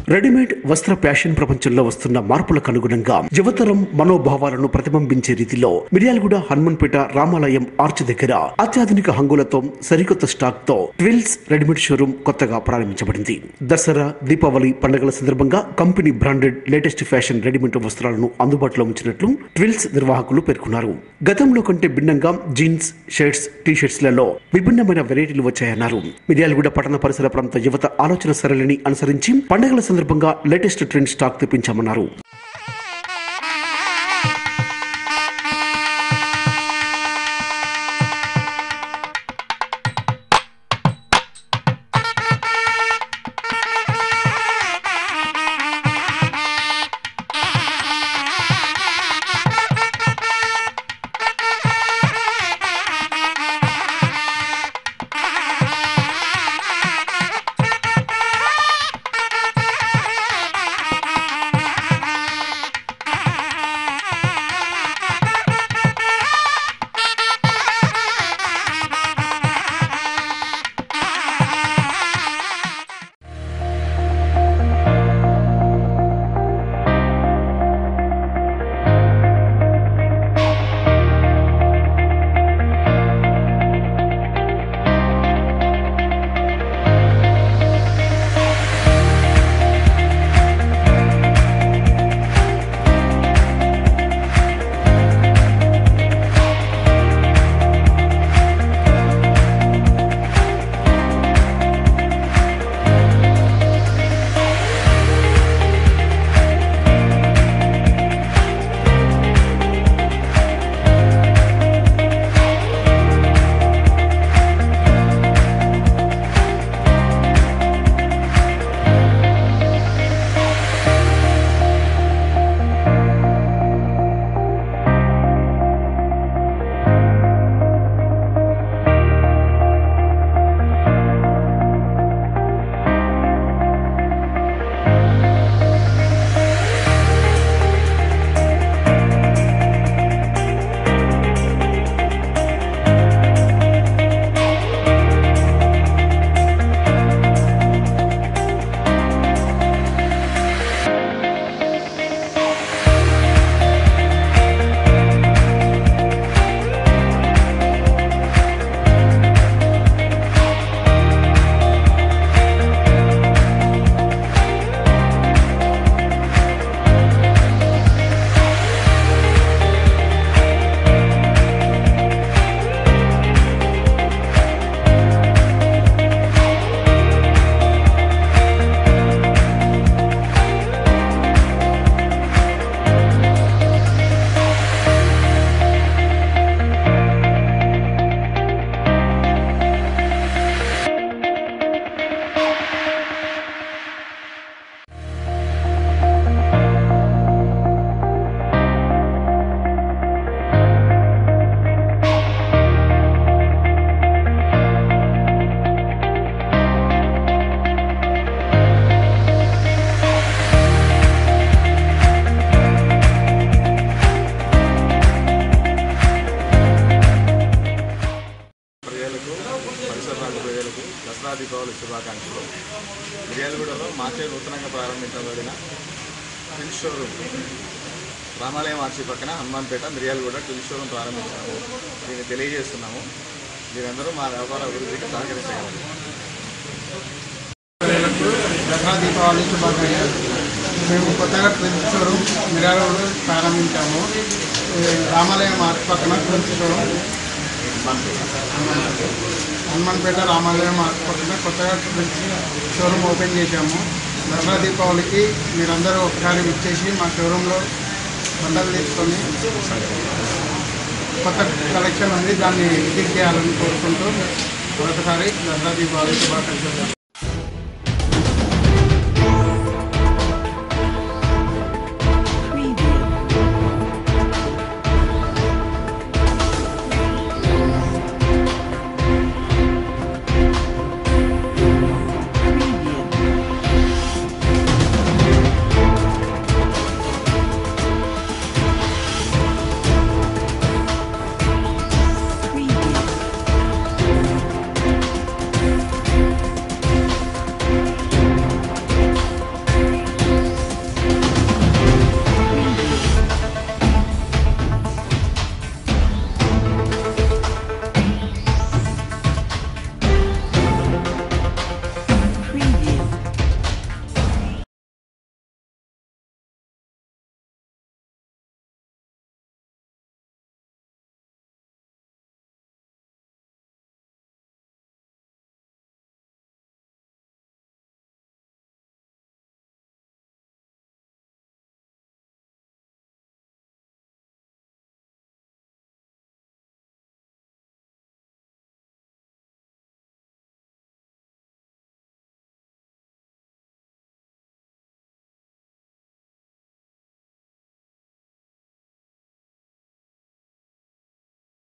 readymade వస్త్ర fashion ప్రపంచంలో వస్తున్న మార్పులకు అనుగుణంగా యువతరం మనోభావాలను ప్రతిబింబించే రీతిలో మిర్యాలగూడ హనుమన్పేట రామాలయం ఆర్చ్ దగ్గర అత్యాధునిక హంగులతో సరికొత్త స్టాక్ తో ట్విల్స్ రెడీమేడ్ షోరూమ్ కొత్తగా ప్రారంభించబడింది దసరా దీపావళి పండుగల సందర్భంగా company branded latest fashion readymade వస్త్రాలను అందుబాటులో ఉంచినట్లు ట్విల్స్ నిర్వాహకులు పేర్కొన్నారు గతంలో కంటే భిన్నంగా జీన్స్ షర్ట్స్ టీ షర్ట్స్లలో విభిన్నమైన వెరైటీలు వచ్చాయన్నారు మిర్యాలగూడ పట్టణ పరిసర ప్రాంత యువత ఆలోచన సరళిని అనుసరించి పండుగల సందర్భంగా లేటెస్ట్ ట్రెండ్ స్టాక్ తెప్పించామన్నారు ప్రజలకు పరిసర ప్రాంత ప్రజలకు దసరా దీపావళి శుభాకాంక్షలు మిర్యాలగూడలో మార్చే నూతనంగా ప్రారంభించబడిన ట్విల్ షోరూమ్ రామాలయం ఆర్చి పక్కన హనుమాన్పేట మిర్యాలగూడ ట్విల్ షోరూమ్ ప్రారంభించాము దీన్ని తెలియజేస్తున్నాము మీరందరూ మా వ్యాపార అభివృద్ధికి సహకరించగలరు ప్రజలకు దసరా దీపావళి శుభాకాంక్షలు మేము కొత్తగా ట్విన్స్ షోరూమ్ మిరారోడ్ ప్రారంభించాము ఈ రామాలయం ఆర్ట్ పక్కన ట్విన్స్ షోరూమ్ హనుమాన్పేట రామాలయం ఆర్ట్ పక్కన కొత్తగా ట్విన్స్ షోరూమ్ ఓపెన్ చేశాము దసరా దీపావళికి మీరందరూ ఒకసారి విచ్చేసి మా షోరూంలో బట్టలు తీసుకొని కొత్త కలెక్షన్ ఉంది దాన్ని విజిట్ చేయాలని కోరుకుంటూ మరొకసారి దసరా దీపావళి శుభాకాంక్షలు